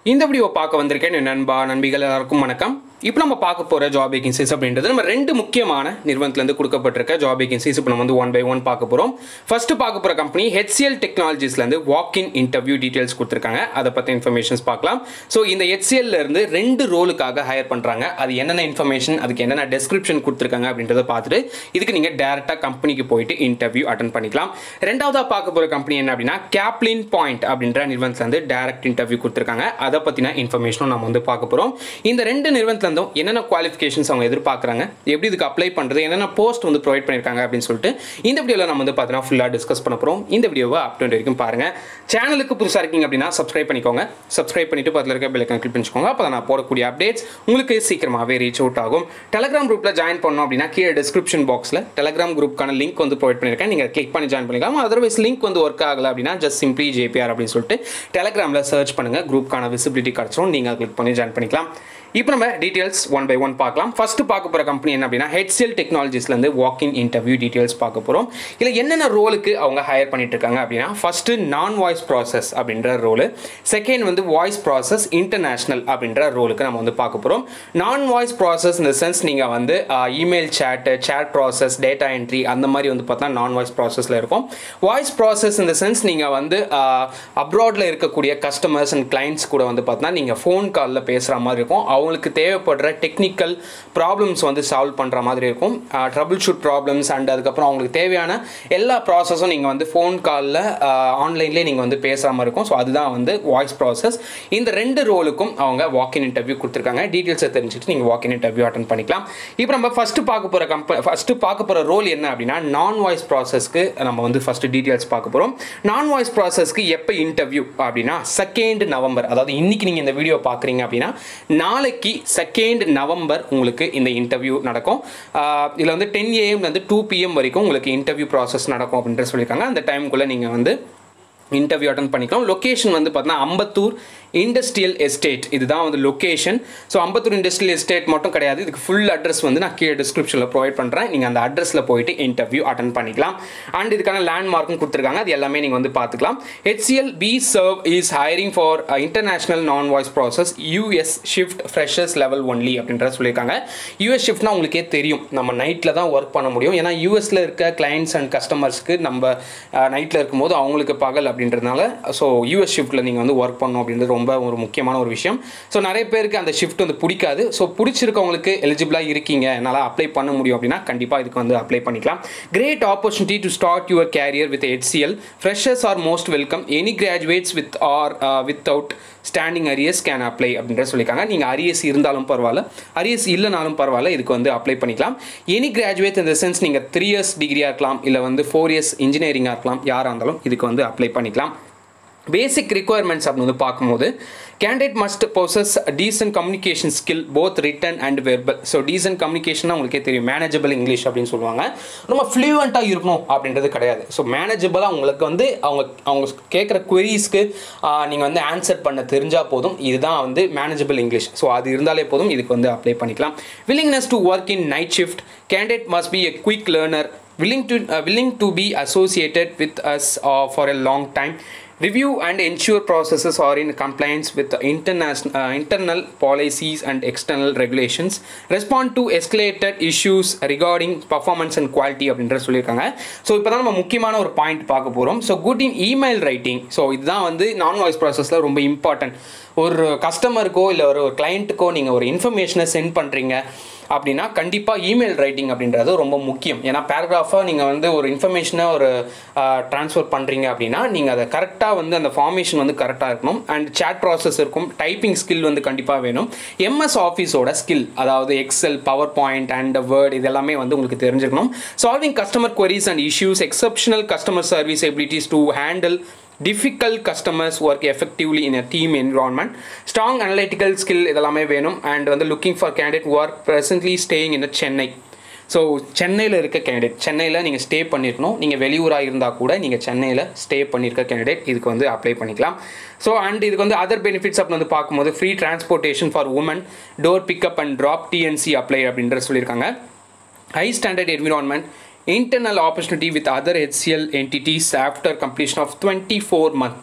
இந்த வீடியோ பார்க்க வந்திருக்கேன் என் நண்பா நண்பிகள் எல்லாருக்கும் வணக்கம் இப்போ நம்ம பார்க்க போகிற ஜாப் வேகன்சிஸ் அப்படின்றது நம்ம ரெண்டு முக்கியமான நிறுவனத்துலேருந்து கொடுக்கப்பட்டிருக்க ஜாப் வேகன்சிஸ் இப்போ நம்ம வந்து ஒன் பை ஒன் பார்க்க போகிறோம் ஃபர்ஸ்ட் பார்க்க போகிற கம்பெனி ஹெச்சிஎல் டெக்னாலஜிஸ்லேருந்து வாக் இன் இன்டர்வியூ டீட்டெயில்ஸ் கொடுத்துருக்காங்க அதை பற்றி இன்ஃபர்மேஷன்ஸ் பார்க்கலாம் ஸோ இந்த HCL ல இருந்து ரெண்டு ரோலுக்காக ஹையர் பண்ணுறாங்க அது என்னென்ன இன்ஃபர்மேஷன் அதுக்கு என்னென்ன டெஸ்கிரிப்ஷன் கொடுத்துருக்காங்க அப்படின்றத பார்த்துட்டு இதுக்கு நீங்கள் டேரெக்டாக கம்பெனிக்கு போயிட்டு இன்டர்வியூ அட்டன் பண்ணிக்கலாம் ரெண்டாவதாக பார்க்க போகிற கம்பெனி என்ன அப்படின்னா கேப்லின் பாயிண்ட் அப்படின்ற நிறுவனத்துலேருந்து டேரக்ட் இன்டர்வியூ கொடுத்துருக்காங்க அதை பற்றின இன்ஃபர்மேஷனும் நம்ம வந்து பார்க்க போகிறோம் இந்த ரெண்டு நிறுவனத்துலேருந்தும் என்னென்ன குவாலிஃபிகேஷன்ஸ் அவங்க எதிர்பார்க்குறாங்க எப்படி இதுக்கு அப்ளை பண்ணுறது என்னென்ன போஸ்ட் வந்து ப்ரொவைட் பண்ணியிருக்காங்க அப்படின்னு சொல்லிட்டு இந்த வீடியோவில் நம்ம வந்து பார்த்தீங்கன்னா ஃபுல்லாக டிஸ்கஸ் பண்ண போகிறோம் இந்த வீடியோவை அப் டு வரைக்கும் பாருங்கள் சேனலுக்கு புதுசாக இருக்கீங்க அப்படின்னா சப்ஸ்கிரைப் பண்ணிக்கோங்க சப்ஸ்கிரைப் பண்ணிட்டு பக்கத்தில் இருக்க பெல்லைக்கன் கிளிக் பண்ணிக்கோங்க அப்போ நான் போடக்கூடிய அப்டேட்ஸ் உங்களுக்கு சீக்கிரமாகவே ரீச் அவுட் ஆகும் டெலகிராம் குரூப்பில் ஜாயின் பண்ணோம் அப்படின்னா கீழே டிஸ்கிரிப்ஷன் பாக்ஸில் டெலகிராம் குரூப்க்கான லிங்க் வந்து ப்ரொவைட் பண்ணியிருக்கேன் நீங்கள் கிளிக் பண்ணி ஜாயின் பண்ணிக்கலாம் அதர்வைஸ் லிங்க் வந்து ஒர்க் ஆகலை அப்படின்னா ஜஸ்ட் சிம்பிளி ஜேபிஆர் அப்படின்னு சொல்லிட்டு டெலகிராமில் சர்ச் பண்ணுங்கள் குரூப்க்கான விசிபிலிட்டி கிடச்சிரும் நீங்கள் கிளிக் பண்ணி ஜாயின் பண்ணிக்கலாம் இப்போ நம்ம டீட்டெயில்ஸ் ஒன் பை ஒன் பார்க்கலாம் ஃபர்ஸ்ட் பார்க்க போகிற கம்பெனி என்ன அப்படின்னா ஹெச்சிஎல் டெக்னாலஜிஸ்லேருந்து வாக்கிங் இன்டர்வியூ டீட்டெயில்ஸ் பார்க்க போகிறோம் இல்லை என்னென்ன ரோலுக்கு அவங்க ஹையர் பண்ணிட்டு இருக்காங்க அப்படின்னா ஃபர்ஸ்ட் நான் வாய்ஸ் ப்ராசஸ் அப்படின்ற ரோலு செகண்ட் வந்து வாய்ஸ் ப்ராசஸ் இன்டர்நேஷ்னல் அப்படின்ற ரோலுக்கு நம்ம வந்து பார்க்க போகிறோம் நான் வாய்ஸ் ப்ராசஸ் இந்த சென்ஸ் நீங்கள் வந்து email chat chat process data entry அந்த மாதிரி வந்து பார்த்தா நான் வாய்ஸ் ப்ராசஸில் இருக்கும் வாய்ஸ் ப்ராசஸ் இந்த சென்ஸ் நீங்கள் வந்து அப்ராடில் இருக்கக்கூடிய கஸ்டமர்ஸ் அண்ட் கிளைண்ட்ஸ் கூட வந்து பார்த்தா நீங்கள் ஃபோன் காலில் பேசுகிற மாதிரி இருக்கும் அவங்களுக்கு தேவைப்படுற டெக்னிக்கல் ப்ராப்ளம்ஸ் வந்து சால்வ் பண்ணுற மாதிரி இருக்கும் ட்ரபிள் ஷூட் ப்ராப்ளம்ஸ் அண்ட் அதுக்கப்புறம் அவங்களுக்கு தேவையான எல்லா ப்ராசஸும் நீங்கள் வந்து ஃபோன் காலில் ஆன்லைன்லேயே நீங்கள் வந்து பேசுகிற மாதிரி இருக்கும் ஸோ அதுதான் வந்து வாய்ஸ் ப்ராசஸ் இந்த ரெண்டு ரோலுக்கும் அவங்க வாக்கின் இன்டர்வியூ கொடுத்துருக்காங்க டீட்டெயில்ஸை தெரிஞ்சுட்டு நீங்கள் வாக்கின் இன்டர்வியூ அட்டன் பண்ணிக்கலாம் இப்போ நம்ம ஃபஸ்ட்டு பார்க்க போகிற கம்ப ஃபஸ்ட்டு பார்க்க போகிற ரோல் என்ன அப்படின்னா நான் வாய்ஸ் ப்ராசஸ்க்கு நம்ம வந்து ஃபஸ்ட்டு டீட்டெயில்ஸ் பார்க்க போகிறோம் நான் வாய்ஸ் ப்ராசஸ்க்கு எப்போ இன்டர்வியூ அப்படின்னா செகண்ட் நவம்பர் அதாவது இன்னைக்கு நீங்கள் இந்த வீடியோ பார்க்குறீங்க அப்படின்னா நாளைக்கு செகண்ட் நவம்பர் உங்களுக்கு இந்த இன்டர்வியூ நடக்கும் இதில் வந்து டென் ஏஎம்லேருந்து டூ பிஎம் வரைக்கும் உங்களுக்கு இன்டர்வியூ ப்ராசஸ் நடக்கும் அப்படின்ற சொல்லியிருக்காங்க அந்த டைமுக்குள்ளே நீங்கள் வந்து இன்டர்வியூ அட்டன் பண்ணிக்கலாம் லொக்கேஷன் வந்து பார்த்தீங்கன்னா அம்பத்தூர் இண்டஸ்ட்ரியல் எஸ்டேட் இதுதான் வந்து location so Ambattur industrial estate மட்டும் கிடையாது இதுக்கு ஃபுல் அட்ரஸ் வந்து நான் கீழே டிஸ்கிரிப்ஷனில் ப்ரொவைட் பண்ணுறேன் நீங்கள் அந்த அட்ரஸில் போயிட்டு இன்டர்வியூ அட்டன் பண்ணிக்கலாம் அண்ட் இதுக்கான லேண்ட்மார்க்கும் கொடுத்துருக்காங்க அது எல்லாமே நீங்கள் வந்து பார்த்துக்கலாம் HCL B serve is hiring for international non voice process US shift freshers level only அப்படின்ற சொல்லியிருக்காங்க யூஎஸ் ஷிஃப்ட்னா உங்களுக்கே தெரியும் நம்ம நைட்டில் தான் ஒர்க் பண்ண முடியும் ஏன்னா யூஎஸில் இருக்க கிளைண்ட்ஸ் அண்ட் கஸ்டமர்ஸ்க்கு நம்ம நைட்டில் இருக்கும்போது அவங்களுக்கு பகல் அப்படின்றதுனால ஸோ யூஎஸ் ஷிஃப்ட்டில் நீங்கள் வந்து ஒர்க் பண்ணணும் அப்படின்றது ரொம்ப ஒரு முக்கியமான ஒரு விஷயம் ஸோ நிறைய பேருக்கு அந்த ஷிஃப்ட் வந்து பிடிக்காது ஸோ பிடிச்சிருக்கவங்களுக்கு எலிஜிபிளாக இருக்கீங்க என்னால் அப்ளை பண்ண முடியும் அப்படின்னா கண்டிப்பாக இதுக்கு வந்து அப்ளை பண்ணிக்கலாம் great opportunity to start your career with HCL freshers are most welcome any graduates with or without standing arrears can apply அப்படின்ற சொல்லியிருக்காங்க நீங்கள் அரியஸ் இருந்தாலும் பரவாயில்ல அரியஸ் இல்லைனாலும் பரவாயில்ல இதுக்கு வந்து அப்ளை பண்ணிக்கலாம் எனி கிராஜுவேட் இந்த சென்ஸ் நீங்கள் த்ரீ இயர்ஸ் டிகிரியாக இருக்கலாம் இல்லை வந்து ஃபோர் இயர்ஸ் இன்ஜினியரிங்காக இருக்கலாம் யாராக இருந்தாலும் இதுக்கு வந்து அப்ளை பண்ணிக்கலாம் பேசிக் ரிக்குவயர்மெண்ட்ஸ் அப்படின்னு வந்து பார்க்கும்போது candidate must possess decent communication skill both written and verbal so decent communication உங்களுக்கே தெரியும் மேனேஜபிள் இங்கிலீஷ் அப்படின்னு சொல்லுவாங்க ரொம்ப ஃப்ளூவெண்ட்டாக இருக்கணும் அப்படின்றது கிடையாது ஸோ மேனேஜபிளாக உங்களுக்கு வந்து அவங்க அவங்க கேட்குற குவரிஸ்க்கு நீங்கள் வந்து ஆன்சர் பண்ண தெரிஞ்சால் போதும் இதுதான் வந்து மேனேஜபிள் இங்கிலீஷ் ஸோ அது இருந்தாலே போதும் இதுக்கு வந்து அப்ளை பண்ணிக்கலாம் willingness to work in night shift candidate must be a quick learner willing to uh, willing to be associated with us uh, for a long time review and ensure processes are in compliance with the international uh, internal policies and external regulations respond to escalated issues regarding performance and quality அப்படின்ற சொல்லியிருக்காங்க so இப்போ தான் நம்ம முக்கியமான ஒரு point பார்க்க போகிறோம் so good in email writing so இதுதான் வந்து நான் வாய்ஸ் ப்ராசஸில் ரொம்ப இம்பார்ட்டன்ட் ஒரு கஸ்டமருக்கோ இல்லை ஒரு கிளைண்ட்டுக்கோ நீங்கள் ஒரு இன்ஃபர்மேஷனை சென்ட் பண்ணுறீங்க அப்படின்னா கண்டிப்பாக இமெயில் ரைட்டிங் அப்படின்றது ரொம்ப முக்கியம் ஏன்னா பேராகிராஃபாக நீங்கள் வந்து ஒரு இன்ஃபர்மேஷனை ஒரு ட்ரான்ஸ்ஃபர் பண்ணுறீங்க அப்படின்னா நீங்கள் அதை கரெக்டாக வந்து அந்த ஃபார்மேஷன் வந்து கரெக்டாக இருக்கணும் அண்ட் சேட் ப்ராசஸ் இருக்கும் டைப்பிங் ஸ்கில் வந்து கண்டிப்பாக வேணும் எம்எஸ் ஆஃபீஸோட ஸ்கில் அதாவது Excel PowerPoint and Word இது எல்லாமே வந்து உங்களுக்கு தெரிஞ்சுக்கணும் solving customer queries and issues exceptional customer service abilities to handle difficult customers work effectively in a team environment strong analytical skill இதெல்லாமே வேணும் அண்ட் வந்து looking for candidate work presently staying in Chennai so சென்னையில் இருக்க candidate சென்னையில் நீங்கள் stay பண்ணியிருக்கணும் நீங்கள் வெளியூராக இருந்தால் கூட நீங்கள் சென்னையில் ஸ்டே பண்ணியிருக்க கேண்டிடேட் இதுக்கு வந்து அப்ளை பண்ணிக்கலாம் ஸோ அண்ட் இதுக்கு வந்து அதர் பெனிஃபிட்ஸ் அப்படின்னு வந்து பார்க்கும்போது free transportation for women door pickup and drop TNC apply அப்படின்ற சொல்லியிருக்காங்க high standard environment internal opportunity with other HCL entities after completion of 24 month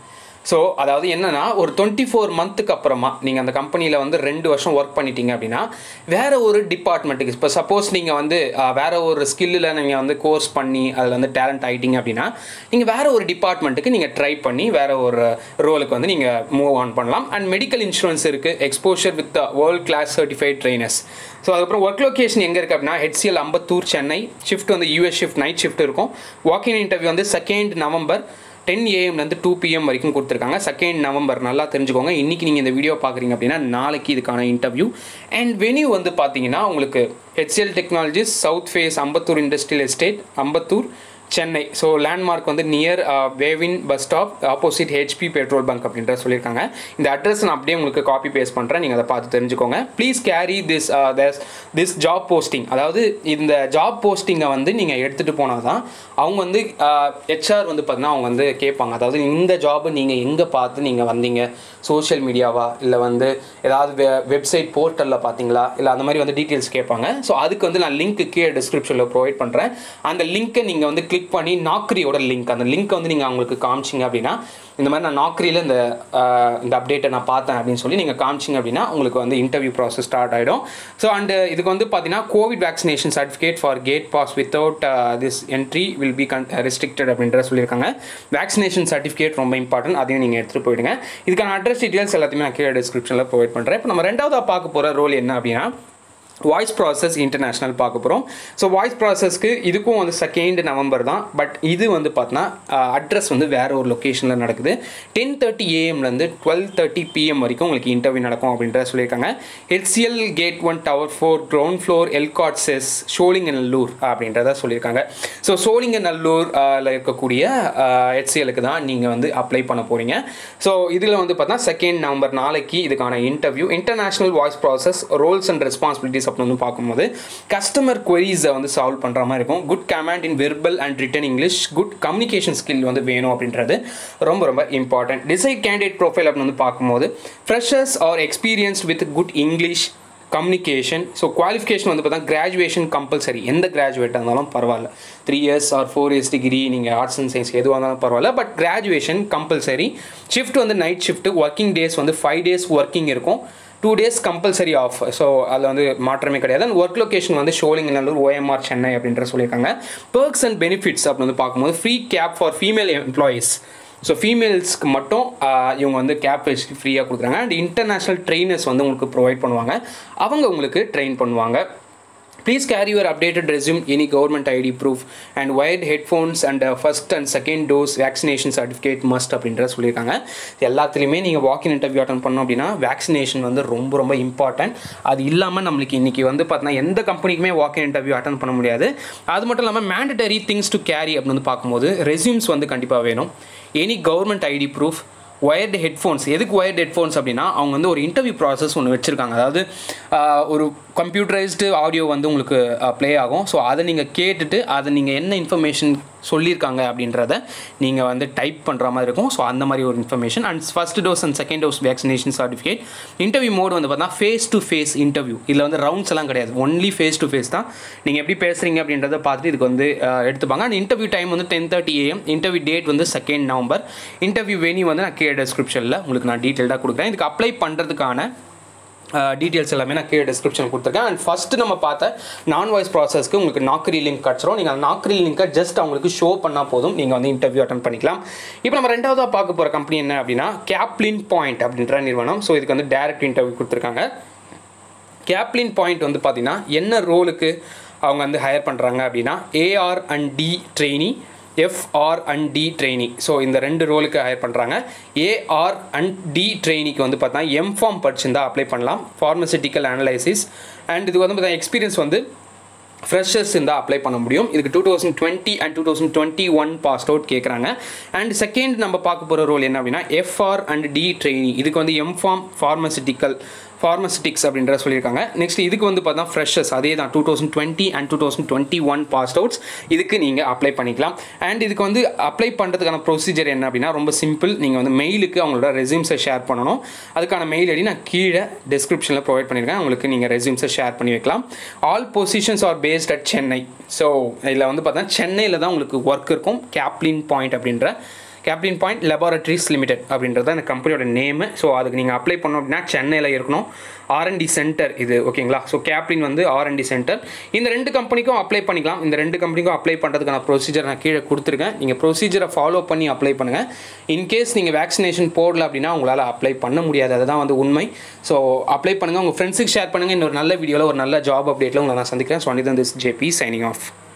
so அதாவது என்னன்னா ஒரு டுவெண்ட்டி ஃபோர் மந்த்துக்கு அப்புறமா நீங்கள் அந்த கம்பெனியில் வந்து ரெண்டு வருஷம் ஒர்க் பண்ணிட்டீங்க அப்படின்னா வேற ஒரு டிபார்ட்மெண்ட்டுக்கு இப்போ சப்போஸ் நீங்கள் வந்து ஆஹ், வேற ஒரு ஸ்கில்லில் நீங்கள் வந்து கோர்ஸ் பண்ணி அதில் வந்து டேலண்ட் ஆகிட்டீங்க அப்படின்னா நீங்கள் வேற ஒரு டிபார்ட்மெண்ட்டுக்கு நீங்கள் ட்ரை பண்ணி வேற ஒரு ரோலுக்கு வந்து நீங்கள் மூவ் ஆன் பண்ணலாம் அண்ட் மெடிக்கல் இன்சூரன்ஸ் இருக்குது exposure with world class certified trainers so அதுக்கப்புறம் ஒர்க் லொகேஷன் எங்கே இருக்குது அப்படின்னா ஹெச்சிஎல் அம்பத்தூர் சென்னை ஷிஃப்ட் வந்து யூஎஸ் ஷிஃப்ட் நைட் ஷிஃப்ட் இருக்கும் வாக்கின் இன்டர்வியூ வந்து செகண்ட் நவம்பர் டென் ஏஎம்லேருந்து டூ பிஎம் வரைக்கும் கொடுத்துருக்காங்க செகண்ட் நவம்பர் நல்லா தெரிஞ்சுக்கோங்க இன்றைக்கி நீங்கள் இந்த வீடியோ பார்க்குறீங்க அப்படின்னா நாளைக்கு இதுக்கான இன்டர்வியூ அண்ட் வென்யூ வந்து பார்த்தீங்கன்னா உங்களுக்கு HCL Technologies south phase Ambattur industrial estate Ambattur Chennai so landmark வந்து near Wavin bus stop opposite HP petrol bunk அப்படின்ற சொல்லியிருக்காங்க இந்த அட்ரஸ் நான் அப்படியே உங்களுக்கு காப்பி பேஸ்ட் பண்ணுறேன் நீங்கள் அதை பார்த்து தெரிஞ்சுக்கோங்க please carry this this job posting அதாவது இந்த ஜாப் போஸ்டிங்கை வந்து நீங்கள் எடுத்துகிட்டு போனால் தான் அவங்க வந்து ஹெச்ஆர் வந்து பார்த்தீங்கன்னா அவங்க வந்து கேட்பாங்க அதாவது இந்த ஜாபை நீங்கள் எங்கே பார்த்து நீங்கள் வந்தீங்க சோஷியல் மீடியாவா இல்லை வந்து ஏதாவது வெ வெப்சைட் போர்ட்டலில் பார்த்தீங்களா இல்லை அந்த மாதிரி வந்து டீட்டெயில்ஸ் கேட்பாங்க ஸோ அதுக்கு வந்து நான் லிங்க் கீழே டிஸ்கிரிப்ஷனில் ப்ரொவைட் பண்ணுறேன் அந்த லிங்க்கை நீங்கள் வந்து கிளிக் பண்ணி நாக்ரியோட லிங்க் அந்த லிங்க்கை வந்து நீங்கள் அவங்களுக்கு காமிச்சிங்க அப்படின்னா இந்த மாதிரி நான் நாக்ரியில் இந்த ஆஹ், இந்த அப்டேட்டை நான் பார்த்தேன் அப்படின்னு சொல்லி நீங்கள் காமிச்சிங்க அப்படின்னா உங்களுக்கு வந்து இன்டர்வியூ ப்ராசஸ் ஸ்டார்ட் ஆகிடும் ஸோ அண்ட் இதுக்கு வந்து பார்த்தீங்கன்னா Covid vaccination certificate for gate pass without this entry will be gun restricted அப்படின்ற சொல்லியிருக்காங்க வேக்சினேஷன் சர்டிஃபிகேட் ரொம்ப இம்பார்ட்டன்ட் அதையும் நீங்கள் எடுத்துகிட்டு போயிடுங்க இதுக்கான அட்ரஸ் டீட்டெயில்ஸ் எல்லாத்தையுமே நான் கீழே டிஸ்கிரிப்ஷனில் ப்ரொவைட் பண்ணுறேன் இப்போ நம்ம ரெண்டாவதாக பார்க்க போகிற ரோல் என்ன அப்படின்னா வாய்ஸ் ப்ராசஸ் இன்டர்நேஷ்னல் பார்க்க போகிறோம் ஸோ வாய்ஸ் ப்ராசஸ்க்கு இதுக்கும் வந்து செகண்ட் நவம்பர் தான் பட் இது வந்து பார்த்தீங்கன்னா அட்ரஸ் வந்து வேறு ஒரு லொக்கேஷனில் நடக்குது டென் தேர்ட்டி ஏஎம்லேருந்து டுவெல் தேர்ட்டி பிஎம் வரைக்கும் உங்களுக்கு இன்டர்வியூ நடக்கும் அப்படின்றத சொல்லியிருக்காங்க HCL gate one tower four ground floor ELCOT SEZ Sholinganallur அப்படின்றத சொல்லியிருக்காங்க ஸோ சோழிங்கநல்லூரில் இருக்கக்கூடிய ஹெச்சிஎலுக்கு தான் நீங்கள் வந்து அப்ளை பண்ண போகிறீங்க ஸோ இதில் வந்து பார்த்தா செகண்ட் நவம்பர் நாளைக்கு இதுக்கான interview international voice process roles and responsibilities அப்படின்னு வந்து பார்க்கும்போது கஸ்டமர் queries-அ வந்து சால்வ் பண்ணுற மாதிரி இருக்கும் good command in verbal and written English good communication skill வந்து வேணும் அப்படின்றது ரொம்ப ரொம்ப இம்பார்ட்டன்ட் டிசைட் கேண்டிடேட் ப்ரொஃபைல் அப்படின்னு வந்து பார்க்கும்போது freshers or experienced with good English communication so qualification வந்து பார்த்தா கிராஜுவேஷன் கம்பல்சரி எந்த கிராஜுவேட்டாக இருந்தாலும் பரவாயில்ல three years or four years degree நீங்கள் ஆர்ட்ஸ் அண்ட் சயின்ஸ் எதுவாக இருந்தாலும் பரவாயில்ல பட் கிராஜுவேஷன் கம்பல்சரி ஷிஃப்ட் வந்து நைட் ஷிஃப்ட் ஒர்க்கிங் டேஸ் வந்து ஃபைவ் டேஸ் ஒர்க்கிங் இருக்கும் two days compulsory off so அதில் வந்து மாற்றமே கிடையாது அண்ட் ஒர்க் லொகேஷன் வந்து ஷோலிங்கநல்லூர் ஓஎம்ஆர் சென்னை அப்படின்ற சொல்லியிருக்காங்க பெர்க்ஸ் அண்ட் பெனிஃபிட்ஸ் அப்படின்னு வந்து பார்க்கும்போது free cab for female employees so ஃபீமேல்ஸ்க்கு மட்டும் ஆஹ், இவங்க வந்து கேப் ஃப்ரீயாக கொடுக்குறாங்க அண்ட் இன்டர்நேஷ்னல் ட்ரெயினர்ஸ் வந்து உங்களுக்கு ப்ரொவைட் பண்ணுவாங்க அவங்க உங்களுக்கு ட்ரெயின் பண்ணுவாங்க please carry your updated resume any government ID proof and wired headphones and first and second dose vaccination certificate must அப்படின்ற சொல்லியிருக்காங்க எல்லாத்துலேயுமே நீங்கள் வாக்கின் இன்டர்வியூ அட்டன் பண்ணோம் அப்படின்னா வேக்சினேஷன் வந்து ரொம்ப ரொம்ப இம்பார்ட்டன்ட் அது இல்லாமல் நம்மளுக்கு இன்றைக்கி வந்து பார்த்தீங்கன்னா எந்த கம்பெனிக்குமே வாக்கின் இன்டர்வியூ அட்டன் பண்ண முடியாது அது மட்டும் இல்லாமல் மேண்டட்டரி திங்ஸ் டு கேரி அப்படின்னு வந்து பார்க்கும்போது ரெஸ்யூம்ஸ் வந்து கண்டிப்பாக வேணும் any government ID proof wired headphones எதுக்கு ஒயர்டு ஹெட்ஃபோன்ஸ் அப்படின்னா அவங்க வந்து ஒரு இன்டர்வியூ ப்ராசஸ் ஒன்று வச்சுருக்காங்க அதாவது ஆஹ், ஒரு கம்ப்யூட்டரைஸ்டு ஆடியோ வந்து உங்களுக்கு ப்ளே ஆகும் ஸோ அதை நீங்கள் கேட்டுட்டு அதை நீங்கள் என்ன இன்ஃபர்மேஷன் சொல்லியிருக்காங்க அப்படின்றத நீங்கள் வந்து டைப் பண்ணுற மாதிரி இருக்கும் ஸோ அந்த மாதிரி ஒரு information and first dose and second dose vaccination certificate interview mode வந்து பார்த்தா ஃபேஸ் டு ஃபேஸ் இன்டர்வியூ இதில் வந்து ரவுண்ட்ஸ் எல்லாம் கிடையாது ஒன்லி ஃபேஸ் டு ஃபேஸ் தான் நீங்கள் எப்படி பேசுகிறீங்க அப்படின்றத பார்த்துட்டு இதுக்கு வந்து ஆஹ், எடுத்துப்பாங்க அண்ட் இன்டர்வியூ டைம் வந்து ten thirty AM interview date வந்து செகண்ட் நவம்பர் இன்டர்வியூ வெனி வந்து நான் கீழே டிஸ்கிரிப்ஷனில் உங்களுக்கு நான் டீட்டெயில்டாக கொடுக்குறேன் இதுக்கு அப்ளை பண்ணுறதுக்கான டீட்டெயில்ஸ் எல்லாமே நான் கீழே டிஸ்கிரிப்ஷன் கொடுத்துருக்கேன் அண்ட் ஃபஸ்ட்டு நம்ம பார்த்த நான் வாய்ஸ் ப்ராசஸ்க்கு உங்களுக்கு நாக்கரி லிங்க் கிடச்சிரும் நீங்கள் அந்த நாக்கரி லிங்கை ஜஸ்ட் அவங்களுக்கு ஷோ பண்ணால் போதும் நீங்கள் வந்து இன்டர்வியூ அட்டன் பண்ணிக்கலாம் இப்போ நம்ம ரெண்டாவதாக பார்க்க போகிற கம்பெனி என்ன அப்படின்னா கேப்லின் பாயிண்ட் அப்படின்ற நிறுவனம் ஸோ இதுக்கு வந்து டேரக்ட் இன்டர்வியூ கொடுத்துருக்காங்க கேப்லின் பாயிண்ட் வந்து பார்த்தீங்கன்னா என்ன ரோலுக்கு அவங்க வந்து ஹையர் பண்ணுறாங்க அப்படின்னா AR and T trainee FR and T trainee so இந்த ரெண்டு ரோலுக்கு ஹையர் பண்ணுறாங்க ஏஆர் அண்ட் டி ட்ரெயினிக்கு வந்து பார்த்தா எம்ஃபார்ம் படிச்சிருந்தா அப்ளை பண்ணலாம் ஃபார்மசிட்டிக்கல் அனலைசிஸ் அண்ட் இதுக்கு வந்து பார்த்தா எக்ஸ்பீரியன்ஸ் வந்து ஃப்ரெஷர்ஸ் இருந்தால் அப்ளை பண்ண முடியும் இதுக்கு two thousand twenty and two thousand twenty one pass out கேட்குறாங்க அண்ட் செகண்ட் நம்ம பார்க்க போகிற ரோல் என்ன அப்படின்னா எஃப்ஆர் அண்ட் டி ட்ரெயினி இதுக்கு வந்து எம்ஃபார்ம் ஃபார்மசிட்டிக்கல் ஃபார்மசிட்டிக்ஸ் அப்படின்ற சொல்லியிருக்காங்க நெக்ஸ்ட் இதுக்கு வந்து பார்த்தா ஃப்ரெஷர்ஸ் அதே தான் two thousand twenty and two thousand twenty one pass outs இதுக்கு நீங்கள் அப்ளை பண்ணிக்கலாம் அண்ட் இதுக்கு வந்து அப்ளை பண்ணுறதுக்கான ப்ரொசீஜர் என்ன அப்படின்னா ரொம்ப சிம்பிள் நீங்கள் வந்து மெயிலுக்கு அவங்களோட ரெசியூம்ஸை ஷேர் பண்ணணும் அதுக்கான மெயில் ஐடி நான் கீழே டிஸ்கிரிப்ஷனில் ப்ரொவைட் பண்ணியிருக்கேன் உங்களுக்கு நீங்கள் ரெசியூம்ஸை ஷேர் பண்ணி வைக்கலாம் all positions are based at Chennai so இதில் வந்து பார்த்தா சென்னையில் தான் உங்களுக்கு ஒர்க் இருக்கும் கேப்லின் பாயிண்ட் அப்படின்ற கேப்டின் பாயிண்ட் லெபார்ட்ரிஸ் லிமிடெட் அப்படின்றது தான் இந்த கம்பெனியோட நேமு ஸோ அதுக்கு நீங்கள் அப்ளை பண்ணோம் அப்படின்னா சென்னையில் இருக்கணும் ஆர்என்டி சென்டர் இது ஓகேங்களா ஸோ கேப்டின் வந்து ஆர்என்டி சென்டர் இந்த ரெண்டு கம்பெனிக்கும் அப்ளை பண்ணிக்கலாம் இந்த ரெண்டு கம்பெனிக்கும் அப்ளை பண்ணுறதுக்கான ப்ரொசீஜர் நான் கீழே கொடுத்துருக்கேன் நீங்கள் ப்ரொசீஜரை ஃபாலோ பண்ணி அப்ளை பண்ணுங்கள் இன்கேஸ் நீங்கள் வேக்சினேஷன் போடல அப்படின்னா உங்களால் அப்ளை பண்ண முடியாது அதுதான் வந்து உண்மை ஸோ அப்ளை பண்ணுங்கள் உங்கள் ஃப்ரெண்ட்ஸுக்கு ஷேர் பண்ணுங்கள் இன்னொரு நல்ல வீடியோவில் ஒரு நல்ல ஜாப் அப்டேட்டில் உங்களை நான் சந்திக்கிறேன் ஸோ அனிதன் திஸ் ஜேபி சைனிங் ஆஃப்